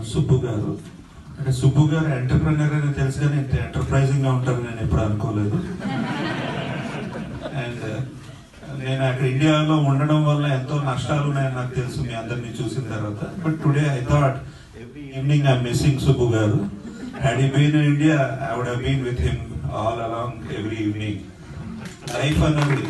సుబ్బు గారు అంటే సుబ్బు గారు ఎంటర్ప్రెనర్ అని తెలుసు కానీ ఇంత ఎంటర్ప్రైజింగ్ గా ఉంటారని నేను ఎప్పుడు అనుకోలేదు అండ్ నేను అక్కడ ఇండియాలో ఉండడం వల్ల ఎంతో నష్టాలు ఉన్నాయని నాకు తెలుసు మీ అందరినీ చూసిన తర్వాత but today I thought every evening I missing Subbu garu had he been in India I would have been with him all along every evening life అన్నది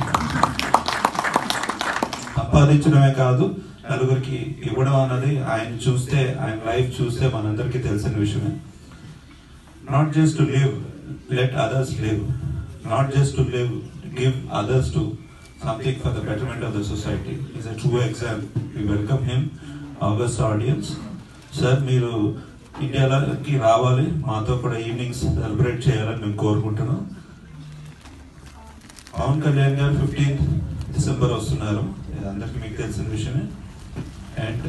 సంపాదించడమే కాదు నలుగురికి ఇవ్వడం అన్నది ఆయన చూస్తే ఆయన లైఫ్ చూస్తే మనందరికీ తెలిసిన విషయమే not just to live let others live not just to live give others to something for the betterment of the society is a true example we welcome him august audience sir మీరు ఇండియాలోకి రావాలి మాతో కూడా evenings celebrate చేయాలని మేము కోరుకుంటున్నాం పవన్ కళ్యాణ్ గారు fifteenth December వస్తున్నారు ఇది అందరికీ మీకు తెలిసిన విషయమే అండ్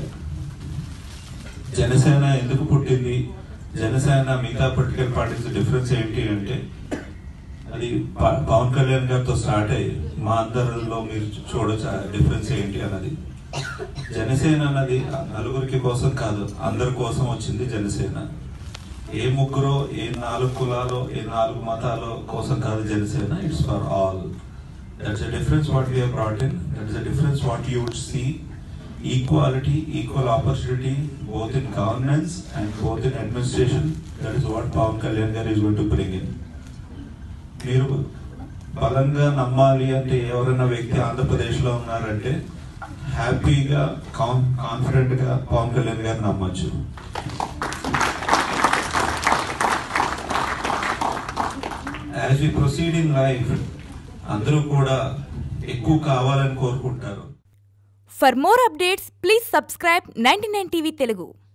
జనసేన ఎందుకు పుట్టింది జనసేన మిగతా పొలిటికల్ పార్టీస్ డిఫరెన్స్ ఏంటి అంటే అది ప- పవన్ కళ్యాణ్ గారితో స్టార్ట్ అయ్యి మా అందరిలో మీరు చూడొచ్చు ఆ డిఫరెన్స్ ఏంటి అన్నది జనసేన అన్నది నలుగురికి కోసం కాదు అందరి కోసం వచ్చింది జనసేన ఏ ముగ్గురో ఏ నాలుగు కులాలో ఏ నాలుగు మతాలో కోసం కాదు Janasena it's for all that's a difference what we brought in that's a difference what you would see equality equal opportunity both in governance and both in administration that is what Pawan Kalyan garu is going to bring in మీరు బలంగా నమ్మాలి అంటే ఎవరైనా వ్యక్తి ఆంధ్రప్రదేశ్లో ఉన్నారంటే హ్యాపీగా కాన్ కాన్ఫిడెంట్గా పవన్ కళ్యాణ్ గారిని నమ్మొచ్చు as we proceed in life అందరూ కూడా ఎక్కువ కావాలని కోరుకుంటారు For more updates, please subscribe 99 TV Telugu.